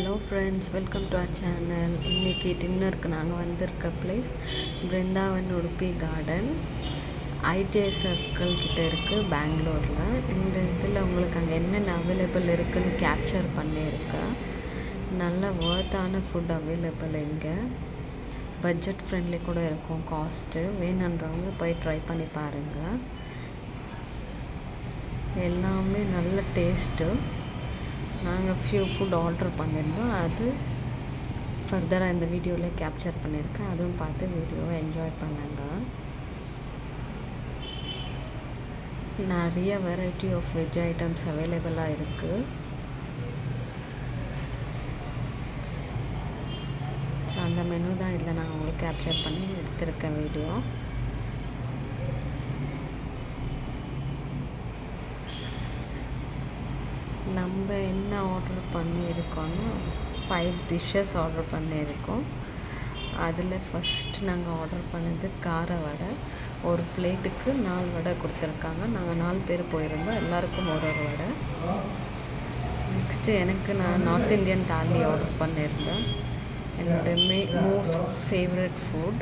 Hello friends welcome to our channel இன்றைக்கி டின்னருக்கு நாங்கள் வந்திருக்க place Brindavan Udupi garden ITI circle கிட்ட இருக்குது பெங்களூரில் இந்த இதில் உங்களுக்கு அங்கே என்னென்ன அவைலபிள் இருக்குதுன்னு கேப்சர் பண்ணியிருக்கேன் நல்ல ஒர்த்தான ஃபுட் அவைலபிள் இங்கே பட்ஜெட் ஃப்ரெண்ட்லி கூட இருக்கும் காஸ்ட்டு வேணுன்றவங்க போய் ட்ரை பண்ணி பாருங்கள் எல்லாமே நல்ல டேஸ்ட்டு நாங்கள் ஃபியூ ஃபுட் ஆர்டர் பண்ணியிருந்தோம் அது ஃபர்தராக இந்த வீடியோவில் கேப்சர் பண்ணியிருக்கேன் அதுவும் பார்த்து வீடியோவை என்ஜாய் பண்ணுங்க நிறைய வெரைட்டி ஆஃப் வெஜ் ஐட்டம்ஸ் அவைலபிளாக இருக்குது ஸோ அந்த மெனு தான் இதில் நான் உங்களுக்கு கேப்சர் பண்ணி எடுத்திருக்கேன் வீடியோ நம்ம என்ன ஆர்டர் பண்ணியிருக்கோன்னா ஃபைவ் டிஷ்ஷஸ் ஆர்டர் பண்ணியிருக்கோம் அதில் ஃபஸ்ட்டு நாங்கள் ஆர்டர் பண்ணது கார வடை ஒரு பிளேட்டுக்கு நாலு வடை கொடுத்துருக்காங்க நாங்கள் நாலு பேர் போயிருந்தோம் எல்லாருக்கும் ஒரு ஒரு வடை நெக்ஸ்ட்டு எனக்கு நான் நார்த் இந்தியன் தாலி ஆர்டர் பண்ணியிருந்தேன் என்னோடய மே மோஸ்ட் ஃபேவரட் ஃபுட்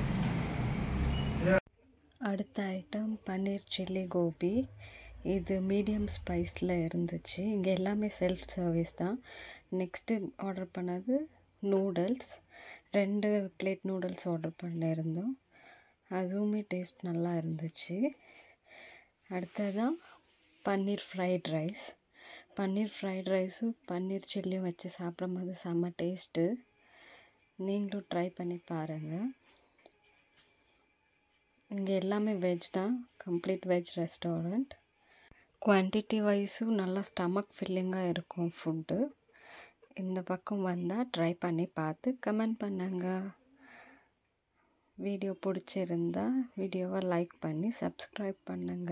அடுத்த ஐட்டம் பன்னீர் சில்லி கோபி இது மீடியம் ஸ்பைஸில் இருந்துச்சு இங்கே எல்லாமே செல்ஃப் சர்வீஸ் தான் நெக்ஸ்ட்டு ஆர்டர் பண்ணது நூடுல்ஸ் ரெண்டு பிளேட் நூடுல்ஸ் ஆர்டர் பண்ணியிருந்தோம் அதுவுமே டேஸ்ட் நல்லா இருந்துச்சு அடுத்ததான் paneer fried rice paneer fried ரைஸும் பன்னீர் சில்லியும் வச்சு சாப்பிடும்போது செம்ம டேஸ்ட்டு நீங்களும் ட்ரை பண்ணி பாருங்கள் இங்கே எல்லாமே வெஜ் தான் கம்ப்ளீட் வெஜ் ரெஸ்டாரண்ட் குவான்டிட்டி வைஸும் நல்லா ஸ்டமக் ஃபில்லிங்காக இருக்கும் ஃபுட்டு இந்த பக்கம் வந்தால் ட்ரை பண்ணி பார்த்து கமெண்ட் பண்ணுங்க வீடியோ பிடிச்சிருந்தா வீடியோவை லைக் பண்ணி சப்ஸ்கிரைப் பண்ணுங்க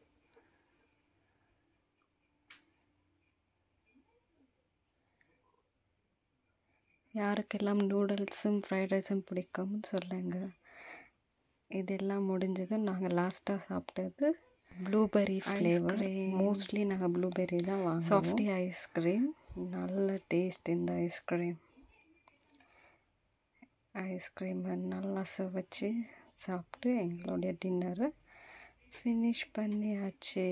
யாருக்கெல்லாம் நூடுல்ஸும் ஃப்ரைட் ரைஸும் பிடிக்கும்னு சொல்லுங்கள் இதெல்லாம் முடிஞ்சதும் நாங்கள் லாஸ்ட்டாக சாப்பிட்டது ப்ளூபெர்ரி ஃப்ளேவர் மோஸ்ட்லி நாங்கள் ப்ளூபெர்ரி தான் வாங்குவோம் சாஃப்டி ஐஸ்கிரீம் நல்ல டேஸ்ட் இந்த ஐஸ்கிரீம் ஐஸ்கிரீமை நல்லா வச்சு சாப்பிட்டு எங்களுடைய டின்னரை ஃபினிஷ் பண்ணியாச்சு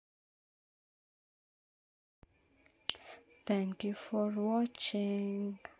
Thank you for watching.